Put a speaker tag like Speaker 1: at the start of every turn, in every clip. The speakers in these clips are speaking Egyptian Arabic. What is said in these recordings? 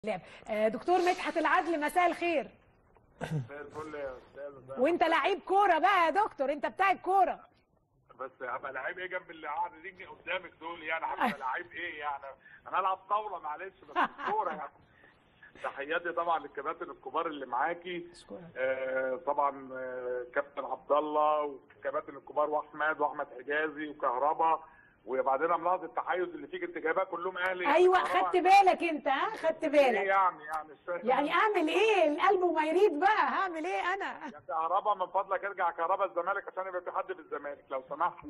Speaker 1: لعب آه، دكتور مدحت العدل مساء الخير
Speaker 2: زي الفل يا استاذ
Speaker 1: وانت لعيب كوره بقى يا دكتور انت بتاع الكوره
Speaker 2: بس هبقى لعيب ايه جنب اللي قاعد رجلي قدامك دول يعني هبقى لعيب ايه يعني انا العب طاوله معلش بس مش كوره يعني تحياتي طبعا للكباتن الكبار اللي معاكي آه طبعا آه كابتن عبد الله والكباتن الكبار واحمد واحمد حجازي وكهربا وبعدين ملاحظ التحيز اللي فيك انت جايباه كلهم اهلي
Speaker 1: ايوه
Speaker 2: كهربا.
Speaker 1: خدت بالك انت ها خدت
Speaker 2: ايه
Speaker 1: بالك
Speaker 2: يعني يعني مش فاهم.
Speaker 1: يعني اعمل ايه القلب وما يريد بقى هعمل ايه انا
Speaker 2: يا كهربا من فضلك ارجع كهربا الزمالك عشان يبقى في حد في الزمالك لو سمحت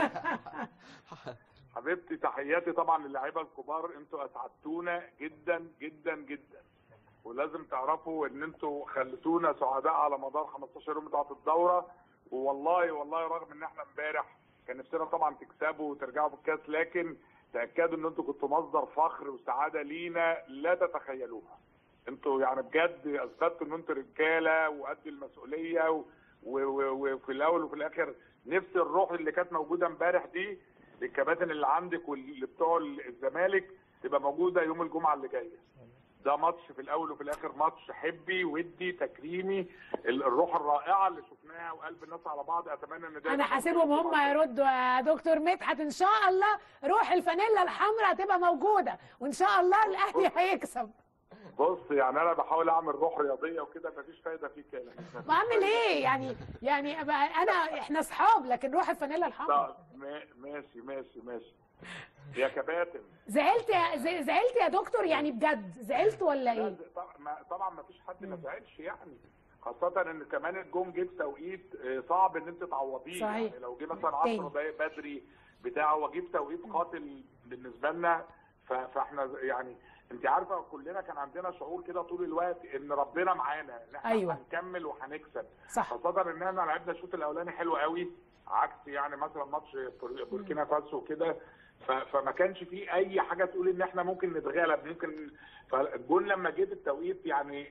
Speaker 2: حبيبتي تحياتي طبعا للاعيبه الكبار انتوا اسعدتونا جدا جدا جدا ولازم تعرفوا ان انتوا خلتونا سعداء على مدار 15 يوم بتاعت الدوره ووالله والله رغم ان احنا امبارح كان نفسنا طبعا تكسبوا وترجعوا بالكاس لكن تاكدوا ان انتوا كنتوا مصدر فخر وسعاده لينا لا تتخيلوها انتوا يعني بجد اثبتوا ان انتوا رجاله وقد المسؤوليه و- و- و- وفي الاول وفي الاخر نفس الروح اللي كانت موجوده امبارح دي للكباتن اللي عندك واللي بتوع الزمالك تبقى موجوده يوم الجمعه اللي جايه ده ماتش في الاول وفي الاخر ماتش حبي ودي تكريمي ال- الروح الرائعه اللي شفناها وقلب الناس على بعض اتمنى ان ده
Speaker 1: انا حاسبهم هم يردوا يا دكتور مدحت ان شاء الله روح الفانيلا الحمراء هتبقى موجوده وان شاء الله الاهلي هيكسب
Speaker 2: بص يعني انا بحاول اعمل روح رياضيه وكده مفيش فايده فيك يعني
Speaker 1: ما اعمل ايه يعني يعني أبقى انا احنا اصحاب لكن روح الفانيلا الحمراء
Speaker 2: طب ما- ماشي ماشي ماشي يا كباتن
Speaker 1: زعلت يا ز- زعلت يا دكتور يعني بجد زعلت ولا
Speaker 2: لا،
Speaker 1: ايه
Speaker 2: طبعا ما- طبعا ما فيش حد ما زعلش يعني خاصة ان كمان الجون جه في توقيت آه، صعب ان انت تعوضيه
Speaker 1: صحيح.
Speaker 2: يعني لو جه مثلا
Speaker 1: تاني.
Speaker 2: 10 دقايق بدري بتاع هو جه في توقيت قاتل بالنسبة لنا ف- فاحنا ز- يعني انت عارفة كلنا كان عندنا شعور كده طول الوقت ان ربنا معانا ان احنا
Speaker 1: أيوة.
Speaker 2: هنكمل وهنكسب
Speaker 1: صح
Speaker 2: خاصة ان احنا لعبنا الشوط الاولاني حلو قوي عكس يعني مثلا ماتش بور- بوركينا فاسو وكده ف- فما كانش فيه اي حاجه تقول ان احنا ممكن نتغلب ممكن فالجون لما جه في التوقيت يعني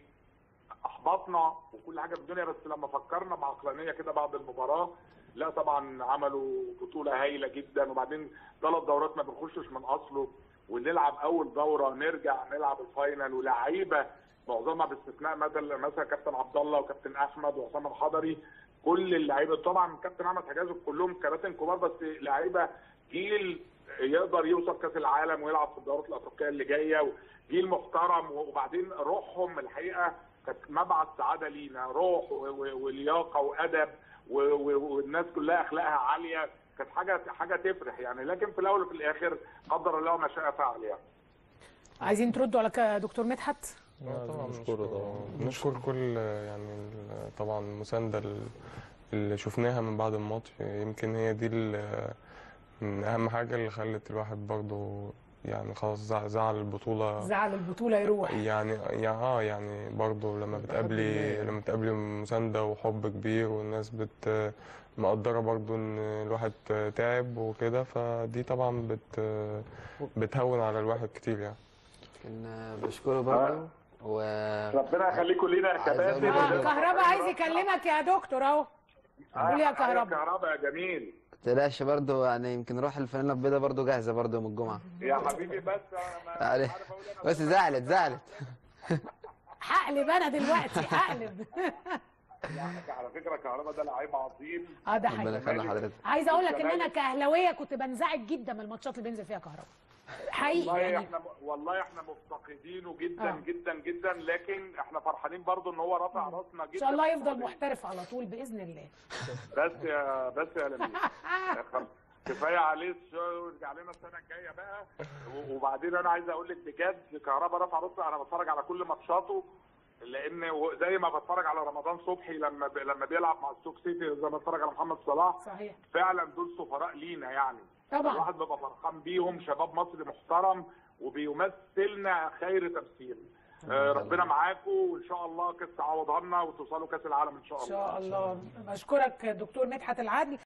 Speaker 2: احبطنا وكل حاجه في الدنيا بس لما فكرنا بعقلانيه كده بعد المباراه لا طبعا عملوا بطوله هايله جدا وبعدين ثلاث دورات ما بنخشش من اصله ونلعب اول دوره نرجع نلعب الفاينل ولاعيبه معظمها باستثناء مثلا مثلا كابتن عبد الله وكابتن احمد وعصام الحضري كل اللعيبه طبعا كابتن احمد حجازي كلهم كباتن كبار بس لعيبه جيل يقدر يوصل كاس العالم ويلعب في الدورات الافريقيه اللي جايه جيل محترم وبعدين روحهم الحقيقه كانت مبعث سعاده لينا روح و- و- ولياقه وادب و- و- والناس كلها اخلاقها عاليه كانت حاجه حاجه تفرح يعني لكن في الاول وفي الاخر قدر الله ما شاء فعل يعني
Speaker 1: عايزين تردوا على ك- دكتور مدحت
Speaker 3: طبعا نشكره طبعا نشكر كل يعني ال- طبعا المسانده ال- اللي شفناها من بعد الماتش يمكن هي دي ال- من اهم حاجه اللي خلت الواحد برضه يعني خلاص زع- زعل البطوله
Speaker 1: زعل البطوله يروح
Speaker 3: يعني يعني اه يعني برضه لما بتقابلي لما بتقابلي مسانده وحب كبير والناس بت مقدره برضه ان الواحد تعب وكده فدي طبعا بت بتهون على الواحد كتير يعني
Speaker 4: كنا بشكره برضه و
Speaker 2: ربنا يخليكم لينا يا
Speaker 4: عايز أقول
Speaker 2: كباتن
Speaker 4: برضه-
Speaker 1: آه كهربا عايز يكلمك يا دكتور اهو قول يا كهربا
Speaker 2: كهربا يا جميل
Speaker 4: تقلقش برضه يعني يمكن روح الفانيلا البيضاء برضه جاهزه برضه يوم الجمعه
Speaker 2: يا حبيبي بس أنا ما-
Speaker 4: يعني
Speaker 2: عارف أقول أنا
Speaker 4: بس زعلت زعلت
Speaker 1: هقلب انا دلوقتي هقلب
Speaker 2: يعني على فكره كهربا ده لعيب عظيم
Speaker 1: اه ده
Speaker 4: ربنا
Speaker 1: حقيقي
Speaker 4: يخلي حضرتك
Speaker 1: عايزه اقول لك ان انا كاهلاويه كنت بنزعج جدا من الماتشات اللي بينزل فيها كهربا حقيقي
Speaker 2: والله
Speaker 1: يعني
Speaker 2: احنا والله احنا مفتقدينه جدا
Speaker 1: آه.
Speaker 2: جدا جدا لكن احنا فرحانين برضو ان هو رافع راسنا جدا
Speaker 1: ان شاء الله يفضل محترف على طول باذن الله
Speaker 2: بس يا بس يا لميس يا خلاص. كفايه عليه الشو ويرجع لنا السنه الجايه بقى و- وبعدين انا عايز اقول لك بجد كهربا رافع راسنا انا بتفرج على كل ماتشاته لان و- زي ما بتفرج على رمضان صبحي لما ب... لما بيلعب مع السوق سيتي زي ما بتفرج على محمد صلاح
Speaker 1: صحيح
Speaker 2: فعلا دول سفراء لينا يعني
Speaker 1: طبعا
Speaker 2: الواحد بيبقى فرحان بيهم شباب مصري محترم وبيمثلنا خير تمثيل آه، ربنا معاكم وان شاء الله كاس تعوضها لنا وتوصلوا كاس العالم ان شاء
Speaker 1: ان
Speaker 2: الله
Speaker 1: شاء الله بشكرك دكتور مدحت العدل